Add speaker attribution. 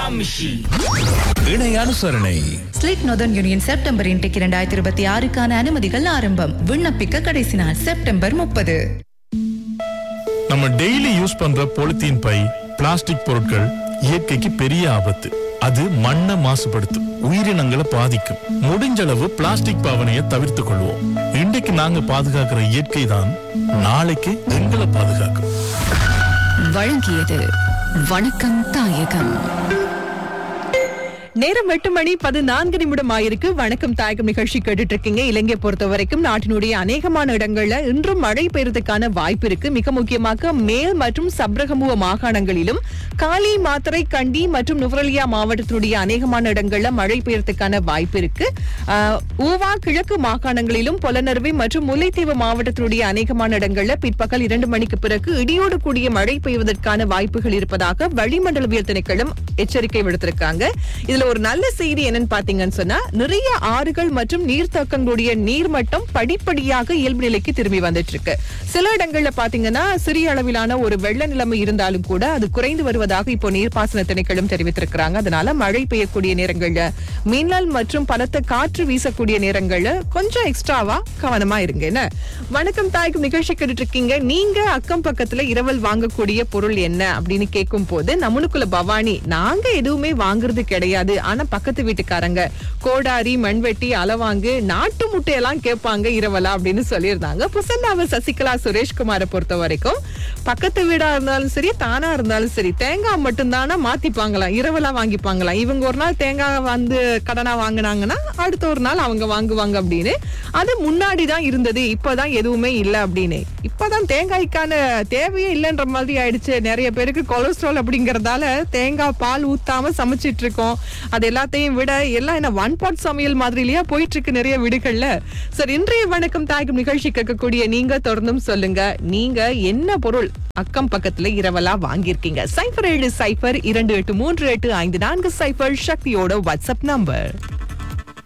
Speaker 1: Hamshi.
Speaker 2: இணை அனுசரணை
Speaker 3: Slick Northern Union September intake இரண்டாயிரத்தி இருபத்தி ஆறுக்கான அனுமதிகள் ஆரம்பம் விண்ணப்பிக்க கடைசி நாள் செப்டம்பர் முப்பது
Speaker 4: நம்ம டெய்லி யூஸ் பண்ற பொலித்தீன் பை பிளாஸ்டிக் பொருட்கள் இயற்கைக்கு பெரிய ஆபத்து அது மண்ணை மாசுபடுத்தும் உயிரினங்களை பாதிக்கும் முடிஞ்ச அளவு பிளாஸ்டிக் பாவனையை தவிர்த்துக் கொள்வோம் இன்றைக்கு நாங்க பாதுகாக்கிற இயற்கை தான் நாளைக்கு எங்களை பாதுகாக்கும்
Speaker 5: வழங்கியது வணக்கம் தாயகம்
Speaker 6: நேரம் எட்டு மணி பதினான்கு நிமிடம் ஆயிருக்கு வணக்கம் தாயகம் நிகழ்ச்சி கேட்டுட்டு இருக்கீங்க இலங்கையை பொறுத்த வரைக்கும் நாட்டினுடைய அநேகமான இடங்கள்ல இன்றும் மழை பெய்யறதுக்கான வாய்ப்பு இருக்கு மிக முக்கியமாக மேல் மற்றும் சப்ரகமுவ மாகாணங்களிலும் காலி மாத்தறை கண்டி மற்றும் நுவரலியா மாவட்டத்தினுடைய அநேகமான இடங்கள்ல மழை பெய்யறதுக்கான வாய்ப்பு இருக்கு ஆஹ், ஊவா கிழக்கு மாகாணங்களிலும் பொலனறுவை மற்றும் முல்லைத்தீவு மாவட்டத்தினுடைய அநேகமான இடங்கள்ல பிற்பகல் இரண்டு மணிக்கு பிறகு இடியோடு கூடிய மழை பெய்வதற்கான வாய்ப்புகள் இருப்பதாக வளிமண்டலவியல் திணைக்களம் எச்சரிக்கை விடுத்திருக்காங்க இதுல ஒரு நல்ல செய்தி என்னன்னு பாத்தீங்கன்னு சொன்னா நிறைய ஆறுகள் மற்றும் நீர்த்தேக்கங்களுடைய நீர்மட்டம் படிப்படியாக இயல்பு நிலைக்கு திரும்பி வந்துட்டு இருக்கு சில இடங்கள்ல பாத்தீங்கன்னா சிறிய அளவிலான ஒரு வெள்ள நிலைமை இருந்தாலும் கூட அது குறைந்து வருவதாக இப்போ நீர்ப்பாசன திணைக்களம் தெரிவித்திருக்கிறாங்க அதனால மழை பெய்யக்கூடிய நேரங்கள்ல மின்னல் மற்றும் பலத்த காற்று வீசக்கூடிய நேரங்கள்ல கொஞ்சம் எக்ஸ்ட்ராவா கவனமா இருங்க என்ன வணக்கம் தாய்க்கும் நிகழ்ச்சி கேட்டுட்டு இருக்கீங்க நீங்க அக்கம் பக்கத்துல இரவல் வாங்கக்கூடிய பொருள் என்ன அப்படின்னு கேட்கும் போது நம்மளுக்குள்ள பவானி நாங்க எதுவுமே வாங்குறது கிடையாது ஆனா பக்கத்து வீட்டுக்காரங்க கோடாரி மண்வெட்டி அளவாங்கு நாட்டு முட்டையெல்லாம் கேட்பாங்க இரவலா அப்படின்னு சொல்லியிருந்தாங்க புசன்னாவ சசிகலா சுரேஷ்குமாரை பொறுத்த வரைக்கும் பக்கத்து வீடா இருந்தாலும் சரி தானா இருந்தாலும் சரி தேங்காய் மட்டும்தானா மாத்திப்பாங்களாம் இரவலா வாங்கிப்பாங்களாம் இவங்க ஒரு நாள் தேங்காய் வந்து கடனா வாங்குனாங்கன்னா அடுத்த ஒரு நாள் அவங்க வாங்குவாங்க அப்படின்னு அது முன்னாடி தான் இருந்தது இப்பதான் எதுவுமே இல்லை அப்படின்னு இப்பதான் தேங்காய்க்கான தேவையே இல்லைன்ற மாதிரி ஆயிடுச்சு நிறைய பேருக்கு கொலஸ்ட்ரால் அப்படிங்கறதால தேங்காய் பால் ஊத்தாம சமைச்சிட்டு இருக்கோம் அது எல்லாத்தையும் விட எல்லாம் என்ன ஒன் பாட் சமையல் மாதிரி இல்லையா போயிட்டு இருக்கு நிறைய வீடுகள்ல சரி இன்றைய வணக்கம் தாய்க்கும் நிகழ்ச்சி கேட்கக்கூடிய நீங்க தொடர்ந்தும் சொல்லுங்க நீங்க என்ன பொருள் அக்கம் பக்கத்துல இரவலா வாங்கியிருக்கீங்க சைபர் ஏழு சைபர் இரண்டு எட்டு மூன்று எட்டு ஐந்து நான்கு சைபர் சக்தியோட வாட்ஸ்அப் நம்பர்